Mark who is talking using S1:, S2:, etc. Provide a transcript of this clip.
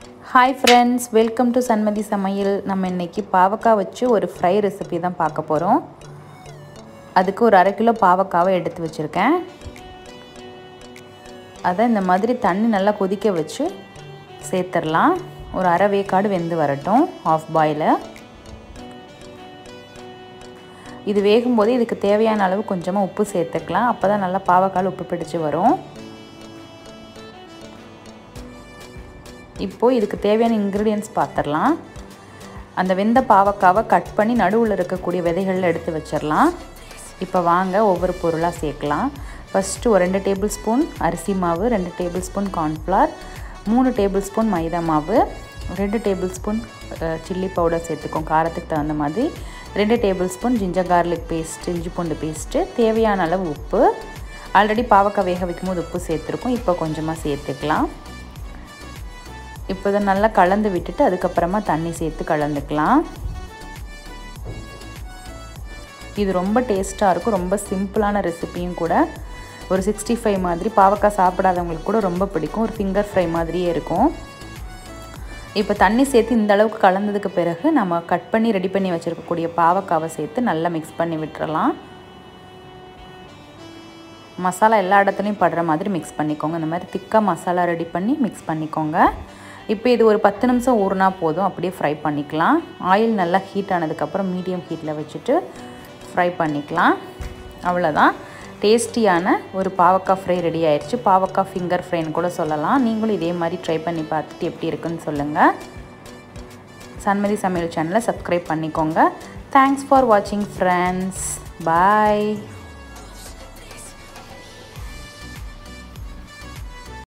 S1: hi friends welcome to Sanmathi Samayal நம்ம இன்னைக்கு பாவக்காய் வச்சு ஒரு ஃப்ரை ரெசிபி தான் பார்க்க போகிறோம் அதுக்கு ஒரு அரை கிலோ பாவக்காவை எடுத்து வச்சுருக்கேன் அதை இந்த மாதிரி தண்ணி நல்லா கொதிக்க வச்சு சேர்த்துடலாம் ஒரு அரை வேக்காடு வெந்து வரட்டும் ஆஃப் பாயில் இது வேகும்போது இதுக்கு தேவையான அளவு கொஞ்சமாக உப்பு சேர்த்துக்கலாம் அப்போ தான் நல்லா பாவக்கால் உப்பு பிடிச்சி வரும் இப்போது இதுக்கு தேவையான இன்க்ரீடியன்ஸ் பார்த்துடலாம் அந்த வெந்த பாவக்காவை கட் பண்ணி நடுவில் இருக்கக்கூடிய விதைகளில் எடுத்து வச்சிடலாம் இப்போ வாங்க ஒவ்வொரு பொருளாக சேர்க்கலாம் ஃபஸ்ட்டு ஒரு ரெண்டு டேபிள் ஸ்பூன் அரிசி மாவு ரெண்டு டேபிள் ஸ்பூன் கார்ன்ஃப்ளவர் மூணு டேபிள் ஸ்பூன் மைதா மாவு ரெண்டு டேபிள் ஸ்பூன் சில்லி பவுடர் சேர்த்துக்கோம் காரத்துக்கு தகுந்த மாதிரி ரெண்டு tablespoon ginger garlic paste இஞ்சி பூண்டு பேஸ்ட்டு தேவையான அளவு உப்பு ஆல்ரெடி பாவக்காய் வேக வைக்கும் போது உப்பு சேர்த்துருக்கோம் இப்போ கொஞ்சமாக சேர்த்துக்கலாம் இப்போ இதை நல்லா கலந்து விட்டுட்டு அதுக்கப்புறமா தண்ணி சேர்த்து கலந்துக்கலாம் இது ரொம்ப டேஸ்ட்டாக இருக்கும் ரொம்ப சிம்பிளான ரெசிப்பியும் கூட ஒரு சிக்ஸ்டி ஃபைவ் மாதிரி பாவக்காய் சாப்பிடாதவங்களுக்கு கூட ரொம்ப பிடிக்கும் ஒரு ஃபிங்கர் ஃப்ரை மாதிரியே இருக்கும் இப்போ தண்ணி சேர்த்து இந்த அளவுக்கு கலந்ததுக்கு பிறகு நம்ம கட் பண்ணி ரெடி பண்ணி வச்சுருக்கக்கூடிய பாவக்காவை சேர்த்து நல்லா மிக்ஸ் பண்ணி விட்டுறலாம் மசாலா எல்லா இடத்துலையும் படுற மாதிரி மிக்ஸ் பண்ணிக்கோங்க இந்த மாதிரி திக்காக மசாலா ரெடி பண்ணி மிக்ஸ் பண்ணிக்கோங்க இப்போ இது ஒரு பத்து நிமிஷம் ஊறினா போதும் அப்படியே ஃப்ரை பண்ணிக்கலாம் ஆயில் நல்லா ஹீட் ஆனதுக்கப்புறம் மீடியம் ஹீட்டில் வச்சுட்டு ஃப்ரை பண்ணிக்கலாம் அவ்வளோதான் டேஸ்டியான ஒரு பாவக்காய் ஃப்ரை ரெடி ஆயிடுச்சு பாவக்காய் ஃபிங்கர் ஃப்ரைன்னு கூட சொல்லலாம் நீங்களும் இதே மாதிரி ட்ரை பண்ணி பார்த்துட்டு எப்படி இருக்குன்னு சொல்லுங்கள் சன்மதி சமையல் சேனலை சப்ஸ்கிரைப் பண்ணிக்கோங்க தேங்க்ஸ் ஃபார் வாட்சிங் ஃப்ரெண்ட்ஸ் பாய்